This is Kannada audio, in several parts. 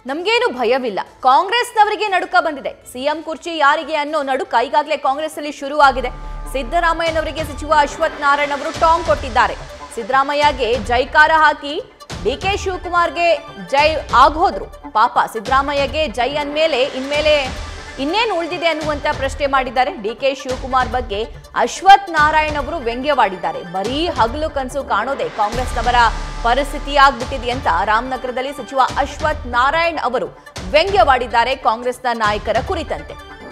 ನಮ್ಗೇನು ಭಯವಿಲ್ಲ ಕಾಂಗ್ರೆಸ್ನವರಿಗೆ ನಡುಕ ಬಂದಿದೆ ಸಿಎಂ ಕುರ್ಚಿ ಯಾರಿಗೆ ಅನ್ನೋ ನಡುಕ ಈಗಾಗಲೇ ಕಾಂಗ್ರೆಸ್ನಲ್ಲಿ ಶುರುವಾಗಿದೆ ಸಿದ್ದರಾಮಯ್ಯನವರಿಗೆ ಸಚಿವ ಅಶ್ವಥ್ ನಾರಾಯಣ್ ಅವರು ಟಾಂಗ್ ಕೊಟ್ಟಿದ್ದಾರೆ ಸಿದ್ದರಾಮಯ್ಯಗೆ ಜೈಕಾರ ಹಾಕಿ ಡಿ ಕೆ ಶಿವಕುಮಾರ್ಗೆ ಜೈ ಆಗೋದ್ರು ಪಾಪ ಸಿದ್ದರಾಮಯ್ಯಗೆ ಜೈ ಅಂದ್ಮೇಲೆ ಇನ್ಮೇಲೆ ಇನ್ನೇನು ಉಳಿದಿದೆ ಅನ್ನುವಂತ ಪ್ರಶ್ನೆ ಮಾಡಿದ್ದಾರೆ ಡಿ ಕೆ ಶಿವಕುಮಾರ್ ಬಗ್ಗೆ ಅಶ್ವಥ್ ನಾರಾಯಣ್ ಅವರು ವ್ಯಂಗ್ಯವಾಡಿದ್ದಾರೆ ಬರೀ ಹಗಲು ಕನಸು ಕಾಣೋದೇ ಕಾಂಗ್ರೆಸ್ನವರ ಪರಿಸ್ಥಿತಿ ಆಗ್ಬಿಟ್ಟಿದೆ ಅಂತ ರಾಮನಗರದಲ್ಲಿ ಸಚಿವ ಅಶ್ವಥ್ ನಾರಾಯಣ್ ಅವರು ವ್ಯಂಗ್ಯವಾಡಿದ್ದಾರೆ ಕಾಂಗ್ರೆಸ್ನ ನಾಯಕರ ಕುರಿತಂತೆ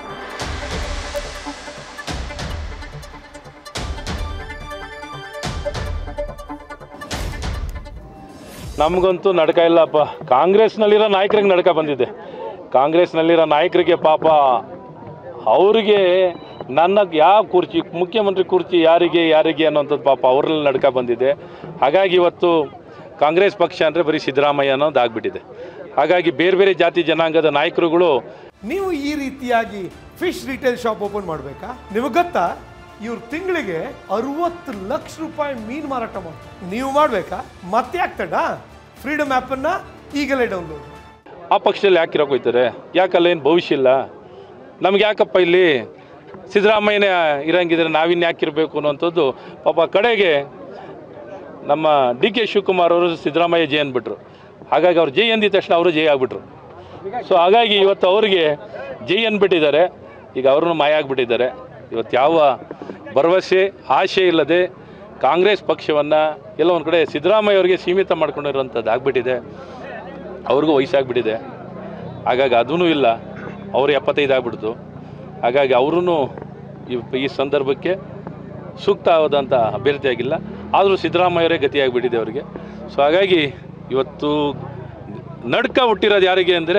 ನಮಗಂತೂ ನಡ್ಕ ಇಲ್ಲಪ್ಪ ಕಾಂಗ್ರೆಸ್ನಲ್ಲಿರೋ ನಾಯಕರಿಗೆ ನಡ್ಕ ಬಂದಿದೆ ಕಾಂಗ್ರೆಸ್ನಲ್ಲಿರೋ ನಾಯಕರಿಗೆ ಪಾಪ ಅವ್ರಿಗೆ ನನ್ನ ಯಾವ ಕುರ್ಚಿ ಮುಖ್ಯಮಂತ್ರಿ ಕುರ್ಚಿ ಯಾರಿಗೆ ಯಾರಿಗೆ ಅನ್ನೋಂಥದ್ದು ಪಾಪ ಅವ್ರಲ್ಲಿ ನಡ್ಕ ಬಂದಿದೆ ಹಾಗಾಗಿ ಇವತ್ತು ಕಾಂಗ್ರೆಸ್ ಪಕ್ಷ ಅಂದರೆ ಬರೀ ಸಿದ್ದರಾಮಯ್ಯ ಅನ್ನೋದು ಆಗ್ಬಿಟ್ಟಿದೆ ಹಾಗಾಗಿ ಬೇರೆ ಬೇರೆ ಜಾತಿ ಜನಾಂಗದ ನಾಯಕರುಗಳು ನೀವು ಈ ರೀತಿಯಾಗಿ ಫಿಶ್ ರಿಟೇಲ್ ಶಾಪ್ ಓಪನ್ ಮಾಡಬೇಕಾ ನಿಮಗೆ ಗೊತ್ತಾ ಇವ್ರು ತಿಂಗಳಿಗೆ ಅರವತ್ತು ಲಕ್ಷ ರೂಪಾಯಿ ಮೀನು ಮಾರಾಟ ಮಾಡ್ತಾರೆ ನೀವು ಮಾಡಬೇಕಾ ಮತ್ತೆ ಆಗ್ತಡ ಫ್ರೀಡಮ್ ಆ್ಯಪನ್ನು ಈಗಲೇ ಡೌನ್ಲೋಡ್ ಮಾಡಿ ಆ ಪಕ್ಷದಲ್ಲಿ ಯಾಕೆ ಇರೋಕೆ ಹೋಗ್ತಾರೆ ಯಾಕಲ್ಲ ಏನು ಭವಿಷ್ಯ ಇಲ್ಲ ನಮ್ಗೆ ಯಾಕಪ್ಪ ಇಲ್ಲಿ ಸಿದ್ದರಾಮಯ್ಯನೇ ಇರಂಗಿದ್ರೆ ನಾವಿನ್ನು ಯಾಕೆ ಇರಬೇಕು ಅನ್ನೋಂಥದ್ದು ಪಾಪ ಕಡೆಗೆ ನಮ್ಮ ಡಿ ಕೆ ಶಿವಕುಮಾರ್ ಅವರು ಸಿದ್ದರಾಮಯ್ಯ ಜೈ ಅಂದ್ಬಿಟ್ರು ಹಾಗಾಗಿ ಅವ್ರು ಜೈ ಅಂದಿದ ತಕ್ಷಣ ಅವರು ಜೈ ಆಗ್ಬಿಟ್ರು ಸೊ ಹಾಗಾಗಿ ಇವತ್ತು ಅವ್ರಿಗೆ ಜೈ ಅಂದ್ಬಿಟ್ಟಿದ್ದಾರೆ ಈಗ ಅವ್ರನ್ನೂ ಮಾಯ ಆಗಿಬಿಟ್ಟಿದ್ದಾರೆ ಇವತ್ತು ಯಾವ ಭರವಸೆ ಆಶೆ ಇಲ್ಲದೆ ಕಾಂಗ್ರೆಸ್ ಪಕ್ಷವನ್ನು ಎಲ್ಲ ಒಂದು ಕಡೆ ಸಿದ್ದರಾಮಯ್ಯ ಅವರಿಗೆ ಸೀಮಿತ ಮಾಡ್ಕೊಂಡಿರುವಂಥದ್ದು ಆಗ್ಬಿಟ್ಟಿದೆ ಅವ್ರಿಗೂ ವಯಸ್ಸಾಗ್ಬಿಟ್ಟಿದೆ ಹಾಗಾಗಿ ಅದೂ ಇಲ್ಲ ಅವರು ಎಪ್ಪತ್ತೈದು ಆಗ್ಬಿಡ್ತು ಹಾಗಾಗಿ ಅವರೂ ಈ ಈ ಸಂದರ್ಭಕ್ಕೆ ಸೂಕ್ತವಾದಂಥ ಅಭ್ಯರ್ಥಿಯಾಗಿಲ್ಲ ಆದರೂ ಸಿದ್ದರಾಮಯ್ಯವರೇ ಗತಿಯಾಗಿಬಿಟ್ಟಿದೆ ಅವರಿಗೆ ಸೊ ಹಾಗಾಗಿ ಇವತ್ತು ನಡ್ಕ ಹುಟ್ಟಿರೋದು ಯಾರಿಗೆ ಅಂದರೆ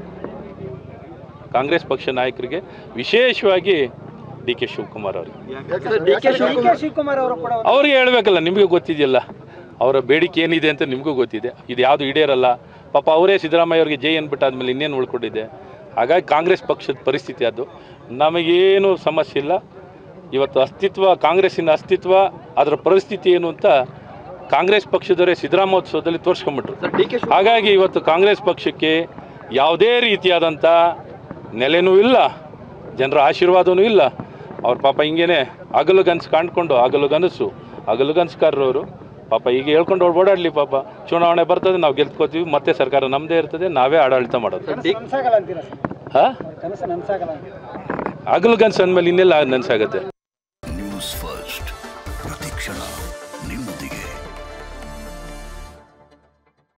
ಕಾಂಗ್ರೆಸ್ ಪಕ್ಷ ನಾಯಕರಿಗೆ ವಿಶೇಷವಾಗಿ ಡಿ ಕೆ ಶಿವಕುಮಾರ್ ಅವರಿಗೆ ಡಿ ಕೆ ಶಿವಕುಮಾರ್ ಅವರು ಕೂಡ ಅವ್ರಿಗೆ ಹೇಳ್ಬೇಕಲ್ಲ ನಿಮಗೆ ಗೊತ್ತಿದೆಯಲ್ಲ ಅವರ ಬೇಡಿಕೆ ಏನಿದೆ ಅಂತ ನಿಮಗೂ ಗೊತ್ತಿದೆ ಇದು ಯಾವುದು ಈಡೇರಲ್ಲ ಪಾಪ ಅವರೇ ಸಿದ್ದರಾಮಯ್ಯ ಅವರಿಗೆ ಜೈ ಅಂದ್ಬಿಟ್ಟಾದ್ಮೇಲೆ ಇನ್ನೇನು ಉಳ್ಕೊಂಡಿದೆ ಹಾಗಾಗಿ ಕಾಂಗ್ರೆಸ್ ಪಕ್ಷದ ಪರಿಸ್ಥಿತಿ ಅದು ನಮಗೇನು ಸಮಸ್ಯೆ ಇಲ್ಲ ಇವತ್ತು ಅಸ್ತಿತ್ವ ಕಾಂಗ್ರೆಸ್ಸಿನ ಅಸ್ತಿತ್ವ ಅದರ ಪರಿಸ್ಥಿತಿ ಏನು ಅಂತ ಕಾಂಗ್ರೆಸ್ ಪಕ್ಷದವರೇ ಸಿದ್ದರಾಮೋತ್ಸವದಲ್ಲಿ ತೋರಿಸ್ಕೊಂಬಿಟ್ರು ಡಿ ಕೆ ಹಾಗಾಗಿ ಇವತ್ತು ಕಾಂಗ್ರೆಸ್ ಪಕ್ಷಕ್ಕೆ ಯಾವುದೇ ರೀತಿಯಾದಂಥ ನೆಲೆನೂ ಇಲ್ಲ ಜನರ ಆಶೀರ್ವಾದವೂ ಇಲ್ಲ ಅವ್ರ ಪಾಪ ಹಿಂಗೇನೆ ಹಗಲುಗನ್ಸು ಕಾಣ್ಕೊಂಡು ಹಗಲುಗನಸು ಹಗಲುಗನ್ಸ್ಕಾರರವರು ಪಾಪ ಈಗ ಹೇಳ್ಕೊಂಡು ಓಡಾಡಲಿ ಪಾಪ ಚುನಾವಣೆ ಬರ್ತದೆ ನಾವು ಗೆಲ್ತ್ಕೋತೀವಿ ಮತ್ತೆ ಸರ್ಕಾರ ನಮ್ಮದೇ ಇರ್ತದೆ ನಾವೇ ಆಡಳಿತ ಮಾಡೋದು ನನ್ಸಾಗಲ್ಲ ಅಂತೀರಾ ಸರ್ ಹಾಂ ಕನಸು ನನ್ಸಾಗಲ್ಲ ಹಗಲುಗನ್ಸು ಅಂದಮೇಲೆ ಇನ್ನೆಲ್ಲ ನನಸಾಗತ್ತೆ